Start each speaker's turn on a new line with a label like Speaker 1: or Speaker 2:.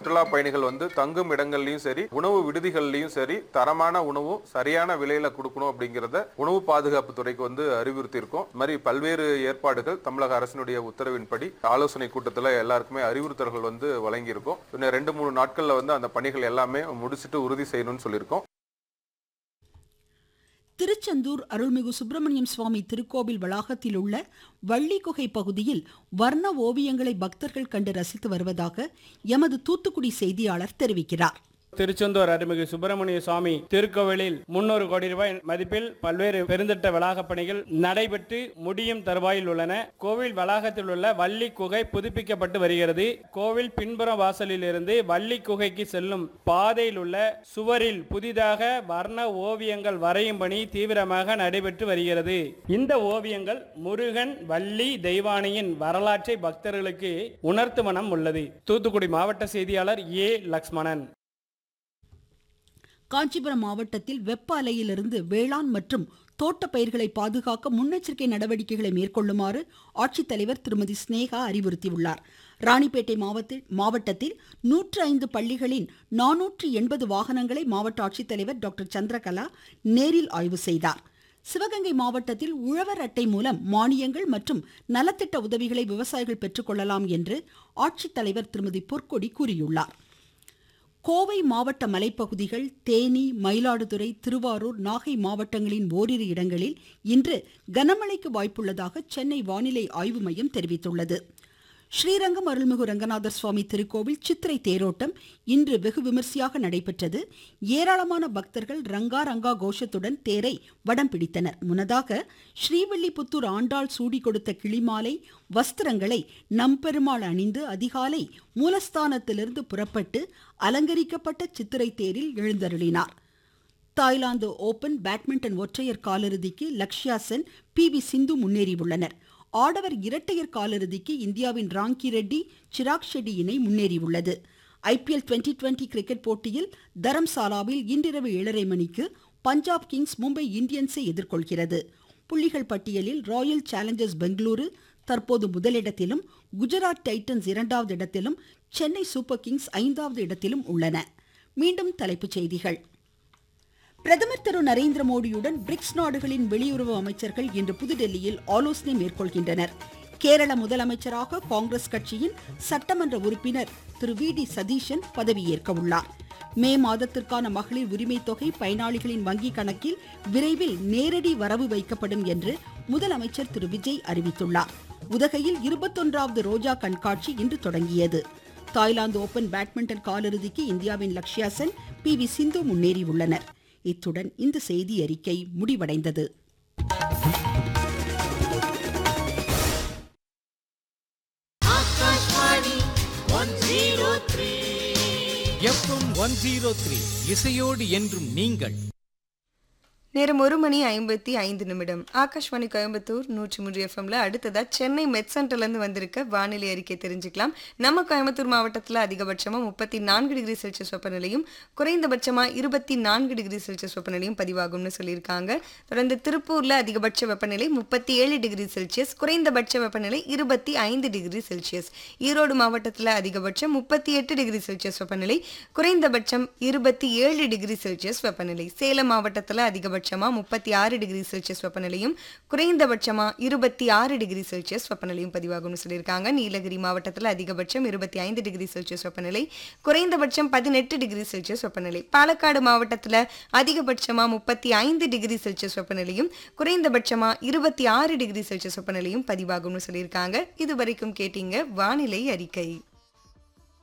Speaker 1: சுற்றுலா பயணிகள் வந்து தங்கும் இடங்கள்லயும் சரி உணவு விடுதிகள்லயும் சரி தரமான உணவும் சரியான விலையில கொடுக்கணும் அப்படிங்கறத உணவு பாதுகாப்பு துறைக்கு வந்து அறிவுறுத்தி இருக்கோம் இது மாதிரி பல்வேறு ஏற்பாடுகள் தமிழக அரசினுடைய உத்தரவின்படி ஆலோசனை கூட்டத்துல எல்லாருக்குமே அறிவுறுத்தல்கள் வந்து வழங்கியிருக்கோம் இன்னும் ரெண்டு மூணு நாட்கள்ல வந்து அந்த பணிகள் எல்லாமே முடிச்சிட்டு உறுதி செய்யணும்னு சொல்லியிருக்கோம்
Speaker 2: திருச்செந்தூர் அருள்மிகு சுப்பிரமணியம் சுவாமி திருக்கோவில் வளாகத்தில் உள்ள வள்ளி குகை பகுதியில் வர்ண ஓவியங்களை பக்தர்கள் கண்டு ரசித்து வருவதாக எமது தூத்துக்குடி செய்தியாளர் தெரிவிக்கிறார்
Speaker 3: திருச்செந்தூர் அருள்மிகு சுப்பிரமணிய சுவாமி திருக்கோவிலில் முன்னூறு கோடி ரூபாய் மதிப்பில் பல்வேறு பெருந்திட்ட வளாகப் பணிகள் நடைபெற்று முடியும் தருவாயில் உள்ளன கோவில் வளாகத்தில் உள்ள வள்ளி குகை புதுப்பிக்கப்பட்டு வருகிறது கோவில் பின்புற வாசலில் இருந்து வள்ளி குகைக்கு செல்லும் பாதையில் உள்ள சுவரில் புதிதாக வர்ண ஓவியங்கள் வரையும் பணி தீவிரமாக நடைபெற்று வருகிறது இந்த ஓவியங்கள் முருகன் வள்ளி தெய்வானையின் வரலாற்றை பக்தர்களுக்கு உணர்த்து வனம் உள்ளது தூத்துக்குடி மாவட்ட செய்தியாளர் ஏ லக்ஷ்மணன்
Speaker 2: காஞ்சிபுரம் மாவட்டத்தில் வெப்ப அலையிலிருந்து வேளாண் மற்றும் தோட்ட பயிர்களை பாதுகாக்க முன்னெச்சரிக்கை நடவடிக்கைகளை மேற்கொள்ளுமாறு ஆட்சித்தலைவர் திருமதி ஸ்னேகா அறிவுறுத்தியுள்ளார் ராணிப்பேட்டை மாவட்டத்தில் மாவட்டத்தில் நூற்று ஐந்து பள்ளிகளின் நானூற்று எண்பது வாகனங்களை மாவட்ட ஆட்சித்தலைவர் டாக்டர் சந்திரகலா நேரில் ஆய்வு செய்தார் சிவகங்கை மாவட்டத்தில் உழவர் அட்டை மூலம் மானியங்கள் மற்றும் நலத்திட்ட உதவிகளை விவசாயிகள் பெற்றுக்கொள்ளலாம் என்று ஆட்சித்தலைவர் திருமதி பொற்கொடி கூறியுள்ளார் கோவை மாவட்ட மலைப்பகுதிகள் தேனி மயிலாடுதுறை திருவாரூர் நாகை மாவட்டங்களின் ஓரிரு இடங்களில் இன்று கனமழைக்கு வாய்ப்புள்ளதாக சென்னை வானிலை ஆய்வு மையம் தெரிவித்துள்ளது ஸ்ரீரங்கம் அருள்மிகு ரங்கநாதர் சுவாமி திருக்கோவில் சித்திரை தேரோட்டம் இன்று வெகு விமர்சையாக நடைபெற்றது ஏராளமான பக்தர்கள் ரங்கா ரங்கா கோஷத்துடன் தேரை வடம் பிடித்தனர் முன்னதாக ஸ்ரீவில்லிபுத்தூர் ஆண்டாள் சூடி கொடுத்த கிளிமாலை வஸ்திரங்களை நம்பெருமாள் அணிந்து அதிகாலை மூலஸ்தானத்திலிருந்து புறப்பட்டு அலங்கரிக்கப்பட்ட சித்திரை தேரில் எழுந்தருளினார் தாய்லாந்து ஓபன் பேட்மிண்டன் ஒற்றையர் காலிறுதிக்கு லக்ஷ்யா சென் பி வி சிந்து முன்னேறியுள்ளனர் ஆடவர் இரட்டையர் காலிறுதிக்கு இந்தியாவின் ராங்கி ரெட்டி சிராக் ஷெட்டி இணை முன்னேறியுள்ளது ஐபிஎல் டுவெண்டி டுவெண்டி கிரிக்கெட் போட்டியில் தரம்சாலாவில் இன்றிரவு ஏழரை மணிக்கு பஞ்சாப் கிங்ஸ் மும்பை இந்தியன்ஸை எதிர்கொள்கிறது புள்ளிகள் பட்டியலில் ராயல் சேலஞ்சர்ஸ் பெங்களூரு தற்போது முதலிடத்திலும் குஜராத் டைட்டன்ஸ் இரண்டாவது இடத்திலும் சென்னை சூப்பர் கிங்ஸ் ஐந்தாவது இடத்திலும் உள்ளன மீண்டும் தலைப்புச் செய்திகள் பிரதமர் திரு நரேந்திர மோடியுடன் பிரிக்ஸ் நாடுகளின் வெளியுறவு அமைச்சர்கள் இன்று புதுடெல்லியில் ஆலோசனை மேற்கொள்கின்றனர் கேரள முதலமைச்சராக காங்கிரஸ் கட்சியின் சட்டமன்ற உறுப்பினர் திரு வி டி சதீஷன் பதவியேற்க உள்ளார் மே மாதத்திற்கான மகளிர் உரிமை தொகை பயனாளிகளின் வங்கி கணக்கில் விரைவில் நேரடி வரவு வைக்கப்படும் என்று முதலமைச்சர் திரு விஜய் அறிவித்துள்ளார் உதகையில் இருபத்தொன்றாவது ரோஜா கண்காட்சி இன்று தொடங்கியது தாய்லாந்து ஓபன் பேட்மிண்டன் காலிறுதிக்கு இந்தியாவின் லக்ஷ்யா சென் பி வி சிந்து முன்னேறியுள்ளனர் இத்துடன் இந்த செய்தி அறிக்கை முடிவடைந்தது
Speaker 4: எஃப்எம் ஒன் ஜீரோ த்ரீ இசையோடு என்றும் நீங்கள்
Speaker 5: நேரம் ஒரு மணி ஐம்பத்தி ஐந்து நிமிடம் ஆகாஷ்வாணி கோயம்புத்தூர் நூற்றி மூன்று எஃப்எம்ல அடுத்ததா சென்னை மெட் சென்டர்லேருந்து வந்திருக்க வானிலை அறிக்கை தெரிஞ்சுக்கலாம் நம்ம கோயம்புத்தூர் மாவட்டத்தில் அதிகபட்சமாக முப்பத்தி நான்கு டிகிரி செல்சியஸ் வெப்பநிலையும் குறைந்தபட்சமாக இருபத்தி நான்கு டிகிரி செல்சியஸ் வெப்பநிலையும் பதிவாகும்னு சொல்லியிருக்காங்க தொடர்ந்து திருப்பூரில் அதிகபட்ச வெப்பநிலை முப்பத்தி ஏழு டிகிரி செல்சியஸ் குறைந்தபட்ச வெப்பநிலை இருபத்தி ஐந்து டிகிரி செல்சியஸ் ஈரோடு மாவட்டத்தில் அதிகபட்சம் முப்பத்தி எட்டு டிகிரி செல்சியஸ் வெப்பநிலை குறைந்தபட்சம் இருபத்தி ஏழு டிகிரி செல்சியஸ் வெப்பநிலை சேலம் மாவட்டத்தில் அதிகபட்சம் அதிகபட்சமா முப்பத்தி ஆறு டிகிரி செல்சியஸ் வெப்பநிலையும் குறைந்தபட்சமா இருபத்தி ஆறு டிகிரி செல்சியஸ் வெப்பநிலையும் பதிவாகும்னு சொல்லியிருக்காங்க நீலகிரி மாவட்டத்தில் அதிகபட்சம் இருபத்தி ஐந்து டிகிரி செல்சியஸ் வெப்பநிலை குறைந்தபட்சம் பதினெட்டு டிகிரி செல்சியஸ் வெப்பநிலை பாலக்காடு மாவட்டத்தில் அதிகபட்சமா முப்பத்தி ஐந்து டிகிரி செல்சியஸ் வெப்பநிலையும் குறைந்தபட்சமா இருபத்தி ஆறு டிகிரி செல்சியஸ் வெப்பநிலையும் பதிவாகும்னு சொல்லியிருக்காங்க இது வரைக்கும் கேட்டீங்க வானிலை அறிக்கை